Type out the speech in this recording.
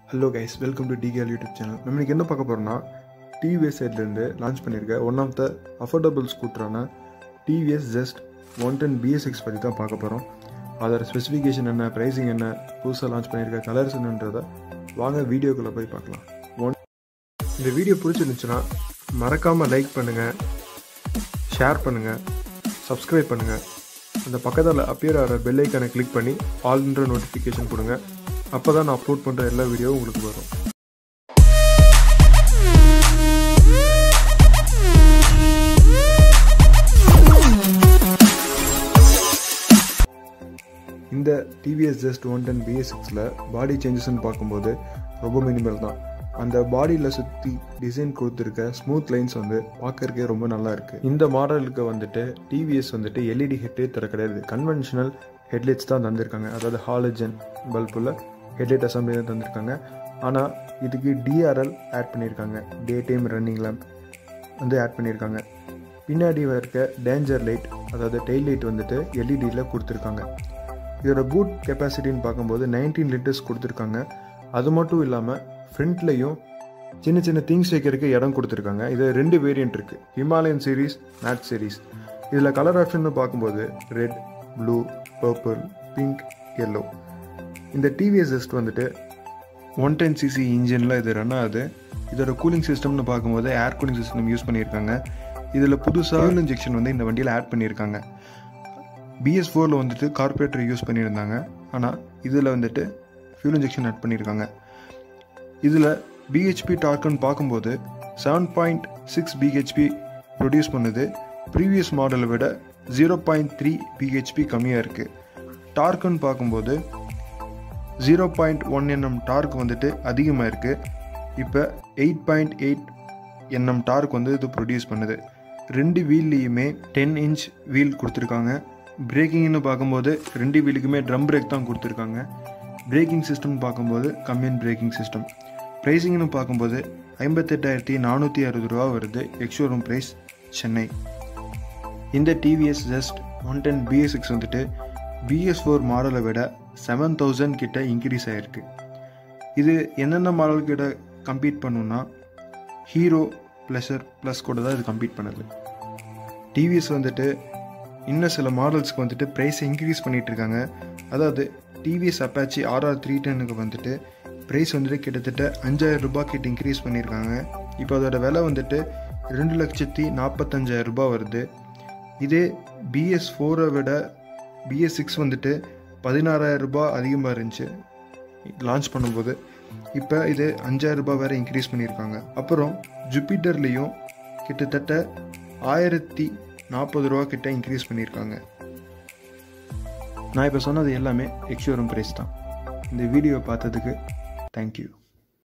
hello guys welcome to TKL YouTube channel நம்ம இன்னைக்கு என்ன பார்க்க போகிறோம்னா டிவிஎஸ் சைட்லேருந்து லான்ச் பண்ணியிருக்க ஒன் ஆஃப் த அஃபோர்டபுள் ஸ்கூட்டரான TVS just one ten BSX பற்றி தான் பார்க்க போகிறோம் அதோட ஸ்பெசிஃபிகேஷன் என்ன ப்ரைஸிங் என்ன புதுசாக லான்ச் பண்ணியிருக்க கலர்ஸ் என்னன்றதை வாங்க வீடியோக்குள்ளே போய் பார்க்கலாம் ஒன் இந்த வீடியோ பிடிச்சிருந்துச்சுன்னா மறக்காமல் லைக் பண்ணுங்கள் ஷேர் பண்ணுங்கள் சப்ஸ்கிரைப் பண்ணுங்கள் அந்த பக்கத்தில் அப்பியர் ஆகிற பெல் ஐக்கானை கிளிக் பண்ணி ஆல்ன்ற நோட்டிஃபிகேஷன் கொடுங்க அப்போ தான் நான் அப்லோட் பண்ணுற எல்லா வீடியோவும் உங்களுக்கு வரும் இந்த TVS just one ten BS சிக்ஸில் பாடி சேஞ்சஸ்ன்னு பார்க்கும்போது ரொம்ப மினிமல் தான் அந்த பாடியில் சுற்றி டிசைன் கொடுத்துருக்க ஸ்மூத் லைன்ஸ் வந்து பார்க்கறக்கே ரொம்ப நல்லா இருக்குது இந்த மாடலுக்கு வந்துட்டு டிவிஎஸ் வந்துட்டு எல்இடி ஹெட்லைட் தர கிடையாது கன்வென்ஷனல் ஹெட்லைட்ஸ் தான் தந்திருக்காங்க அதாவது ஹாலஜன் பல்புள்ள ஹெட்லைட் அசம்பிளி தான் தந்திருக்காங்க ஆனால் இதுக்கு டிஆர்எல் ஆட் பண்ணியிருக்காங்க டே டைம் ரன்னிங் லேம்ப் வந்து ஆட் பண்ணியிருக்காங்க பின்னாடி இருக்க டேஞ்சர் லைட் அதாவது டெய்ல் லைட் வந்துட்டு எல்இடியில் கொடுத்துருக்காங்க இதோட பூட் கெப்பாசிட்டின்னு பார்க்கும்போது நைன்டீன் லிட்டர்ஸ் கொடுத்துருக்காங்க அது மட்டும் இல்லாமல் ஃப்ரண்ட்லேயும் சின்ன சின்ன திங்ஸ் வைக்கிறதுக்கு இடம் கொடுத்துருக்காங்க இது ரெண்டு வேரியண்ட் இருக்குது ஹிமாலயன் சீரீஸ் மேட் சீரீஸ் இதில் கலர் ஆப்ஷன் பார்க்கும்போது red blue purple pink yellow இந்த டிவிஎஸ் ஜஸ்ட் வந்துட்டு ஒன் டென் சிசி இன்ஜினில் இது ரன் ஆகுது இதோட கூலிங் சிஸ்டம்னு பார்க்கும்போது ஏர் கூலிங் சிஸ்டம் யூஸ் பண்ணியிருக்காங்க இதில் புதுசாக ஃபியூல் இன்ஜெக்ஷன் வந்து இந்த வண்டியில் ஆட் பண்ணியிருக்காங்க பிஎஸ் ஃபோரில் வந்துட்டு கார்பரேட்டர் யூஸ் பண்ணியிருந்தாங்க ஆனால் இதில் வந்துட்டு ஃபியூல் இன்ஜெக்ஷன் ஆட் பண்ணியிருக்காங்க இதில் பிஹெச்பி டார்க்குன்னு பார்க்கும்போது seven point six BHP produce பண்ணுது ப்ரீவியஸ் மாடலை விட ஜீரோ பாயிண்ட் த்ரீ பிஹெச்பி கம்மியாக இருக்குது டார்க்குன்னு பார்க்கும்போது zero point one NM torque வந்துட்டு அதிகமாக இருக்குது இப்போ eight point eight NM torque வந்து இது ப்ரொடியூஸ் பண்ணுது ரெண்டு வீல்லையுமே டென் இன்ச் வீல் கொடுத்துருக்காங்க பிரேக்கிங்னு பார்க்கும்போது ரெண்டு வீலுக்குமே ட்ரம் பிரேக் தான் கொடுத்துருக்காங்க பிரேக்கிங் சிஸ்டம்னு பார்க்கும்போது கம்மியன் பிரேக்கிங் சிஸ்டம் ப்ரைஸிங்னு பார்க்கும்போது ஐம்பத்தெட்டாயிரத்தி நானூற்றி அறுபது ரூபா வருது எக்ஷோரூம் ப்ரைஸ் சென்னை இந்த TVS just one ten BSX வந்துட்டு பிஎஸ் ஃபோர் மாடலை விட செவன் தௌசண்ட் கிட்ட இன்க்ரீஸ் ஆகிருக்கு இது என்னென்ன மாடல் கிட்ட கம்பீட் பண்ணுன்னா ஹீரோ ப்ளஸர் ப்ளஸ் கூட தான் இது கம்பீட் பண்ணுது டிவிஎஸ் வந்துட்டு இன்னும் சில மாடல்ஸ்க்கு வந்துட்டு ப்ரைஸை இன்க்ரீஸ் பண்ணிகிட்டு இருக்காங்க அதாவது டிவிஎஸ் அப்பாச்சி ஆர்ஆர் த்ரீ டென்னுக்கு வந்துட்டு ப்ரைஸ் வந்துட்டு கிட்டத்தட்ட அஞ்சாயிரம் ரூபாய் கிட்ட இன்க்ரீஸ் பண்ணியிருக்காங்க இப்போ அதோட விலை வந்துட்டு ரெண்டு லட்சத்தி நாற்பத்தஞ்சாயிரம் ரூபாய் வருது இதே பிஎஸ் ஃபோரை விட பிஎஸ் சிக்ஸ் வந்துட்டு பதினாறாயிரம் ரூபாய் அதிகமாக இருந்துச்சு லான்ச் பண்ணும்போது இப்போ இது அஞ்சாயிரம் ரூபாய் வேறு இன்க்ரீஸ் பண்ணியிருக்காங்க அப்புறம் ஜூபிட்டர்லேயும் கிட்டத்தட்ட ஆயிரத்தி நாற்பது ரூபா கிட்ட இன்க்ரீஸ் பண்ணியிருக்காங்க நான் இப்போ சொன்னது எல்லாமே எக்ஷோரூம் ப்ரைஸ் தான் இந்த வீடியோ பார்த்ததுக்கு தேங்க்யூ